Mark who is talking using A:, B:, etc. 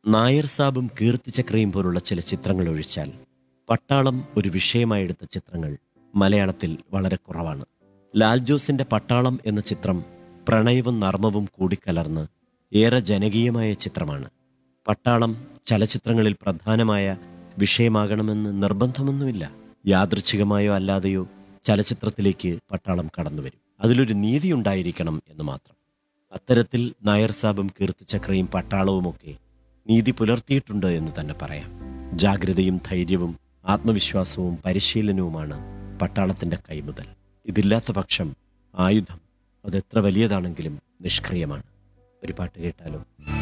A: നായർ സാബും കീർത്തിചക്രയും പോലുള്ള ചില ചിത്രങ്ങൾ ഒഴിച്ചാൽ പട്ടാളം ഒരു വിഷയമായി എടുത്ത ചിത്രങ്ങൾ മലയാളത്തിൽ വളരെ കുറവാണ് ലാൽ ജോസിന്റെ പട്ടാളം എന്ന ചിത്രം പ്രണയവും നർമ്മവും കൂടിക്കലർന്ന് ഏറെ ജനകീയമായ ചിത്രമാണ് പട്ടാളം ചലച്ചിത്രങ്ങളിൽ പ്രധാനമായ വിഷയമാകണമെന്ന് നിർബന്ധമൊന്നുമില്ല യാദൃച്ഛികമായോ അല്ലാതെയോ ചലച്ചിത്രത്തിലേക്ക് പട്ടാളം കടന്നുവരും അതിലൊരു നീതി ഉണ്ടായിരിക്കണം എന്ന് മാത്രം അത്തരത്തിൽ നായർ സാബും കീർത്തിചക്രയും പട്ടാളവുമൊക്കെ നീതി പുലർത്തിയിട്ടുണ്ട് എന്ന് തന്നെ പറയാം ജാഗ്രതയും ധൈര്യവും ആത്മവിശ്വാസവും പരിശീലനവുമാണ് പട്ടാളത്തിന്റെ കൈമുതൽ ഇതില്ലാത്ത പക്ഷം ആയുധം അതെത്ര വലിയതാണെങ്കിലും നിഷ്ക്രിയമാണ് ഒരു പാട്ട് കേട്ടാലോ